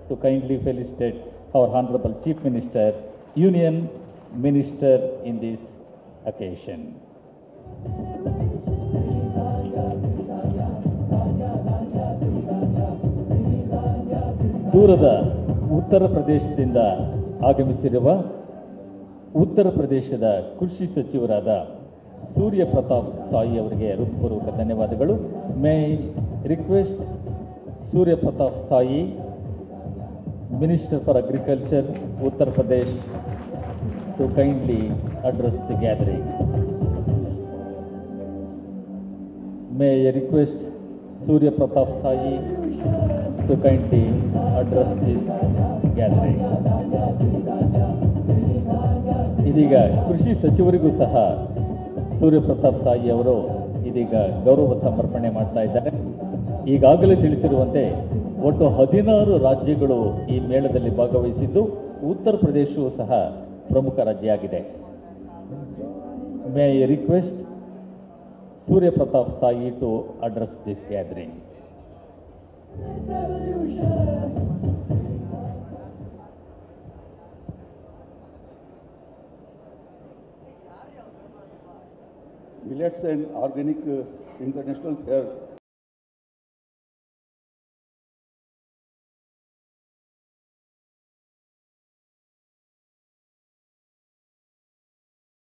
to kindly felicitate our Honorable Chief Minister, Union Minister in this occasion. ದೂರದ ಉತ್ತರ ಪ್ರದೇಶದಿಂದ ಆಗಮಿಸಿರುವ ಉತ್ತರ ಪ್ರದೇಶದ ಕೃಷಿ ಸಚಿವರಾದ ಸೂರ್ಯ ಪ್ರತಾಪ್ ಸಾಯಿ ಅವರಿಗೆ ಹೃತ್ಪೂರ್ವಕ ಧನ್ಯವಾದಗಳು may request Surya Pratap Sai minister for agriculture Uttar Pradesh to kindly address the gathering may request Surya Pratap Sai to kindly address this gathering. ಇದೀಗ ಕೃಷಿ ಸಚಿವರಿಗೂ ಸಹ ಸೂರ್ಯ ಪ್ರತಾಪ್ ಸಾಯಿ ಅವರು ಇದೀಗ ಗೌರವ ಸಮರ್ಪಣೆ ಮಾಡ್ತಾ ಇದ್ದಾರೆ ಈಗಾಗಲೇ ತಿಳಿಸಿರುವಂತೆ ಒಟ್ಟು ಹದಿನಾರು ರಾಜ್ಯಗಳು ಈ ಮೇಳದಲ್ಲಿ ಭಾಗವಹಿಸಿದ್ದು ಉತ್ತರ ಪ್ರದೇಶವೂ ಸಹ ಪ್ರಮುಖ ರಾಜ್ಯ ಆಗಿದೆ may I request Surya Pratap Sai to address this gathering Millets and Organic uh, International Fair